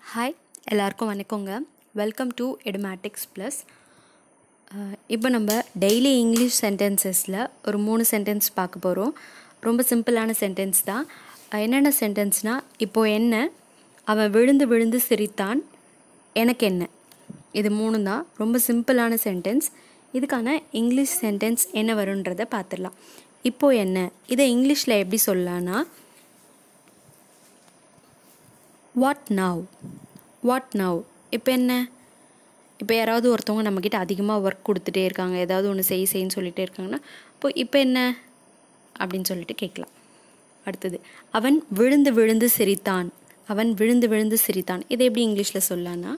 hi எல்லாருக்கும் வணக்கங்க welcome to Edumatics plus இப்போ நம்ம டெய்லி இங்கிலீஷ் சென்டென்சஸில் ஒரு மூணு சென்டென்ஸ் பார்க்க போகிறோம் ரொம்ப சிம்பிளான சென்டென்ஸ் தான் அஹ் என்னென்ன சென்டென்ஸ்னால் இப்போ என்ன அவன் விழுந்து விழுந்து சிரித்தான் எனக்கு என்ன இது மூணு தான் ரொம்ப சிம்பிளான சென்டென்ஸ் இதுக்கான இங்கிலீஷ் சென்டென்ஸ் என்ன வரும்ன்றதை பார்த்துடலாம் இப்போ என்ன இதை இங்கிலீஷில் எப்படி சொல்லலான்னா வாட் நவ் வாட் நவ் இப்போ என்ன இப்போ யாராவது ஒருத்தவங்க நம்மக்கிட்ட அதிகமாக ஒர்க் கொடுத்துட்டே இருக்காங்க ஏதாவது ஒன்று செய் செய்ன்னு சொல்லிகிட்டே இருக்காங்கன்னா இப்போ இப்போ என்ன அப்படின்னு சொல்லிட்டு கேட்கலாம் அடுத்தது அவன் விழுந்து விழுந்து சிரித்தான் அவன் விழுந்து விழுந்து சிரித்தான் இதை எப்படி இங்கிலீஷில் சொல்லலான்னா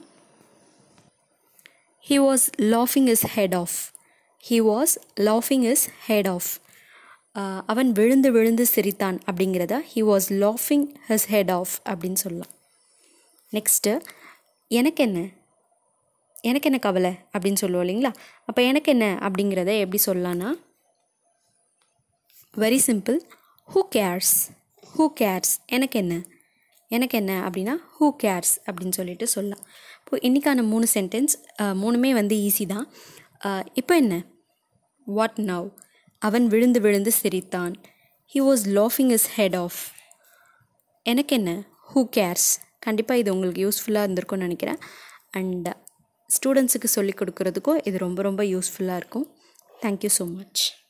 ஹி வாஸ் லாஃபிங் his head of he was லாஃபிங் இஸ் ஹெட் ஆஃப் அவன் விழுந்து விழுந்து சிரித்தான் அப்படிங்கிறத he was லாஃபிங் his head of அப்படின்னு சொல்லலாம் நெக்ஸ்ட்டு எனக்கு என்ன எனக்கு என்ன கவலை அப்படின்னு சொல்லுவோம் இல்லைங்களா அப்போ எனக்கு என்ன அப்படிங்கிறத எப்படி சொல்லலான்னா very simple who cares who cares எனக்கு என்ன எனக்கு என்ன அப்படின்னா ஹூ கேர்ஸ் அப்படின்னு சொல்லிட்டு சொல்லலாம் இப்போ இன்றைக்கான மூணு சென்டென்ஸ் மூணுமே வந்து ஈஸி தான் அஹ், இப்போ என்ன வாட் நவ் அவன் விழுந்து விழுந்து சிரித்தான் ஹி வாஸ் லாஃபிங் இஸ் ஹெட் ஆஃப் எனக்கு என்ன ஹூ கேர்ஸ் கண்டிப்பாக இது உங்களுக்கு யூஸ்ஃபுல்லாக இருந்திருக்கும்னு நினைக்கிறேன் அண்ட் ஸ்டூடெண்ட்ஸுக்கு சொல்லிக் கொடுக்குறதுக்கும் இது ரொம்ப ரொம்ப யூஸ்ஃபுல்லாக இருக்கும் தேங்க்யூ ஸோ மச்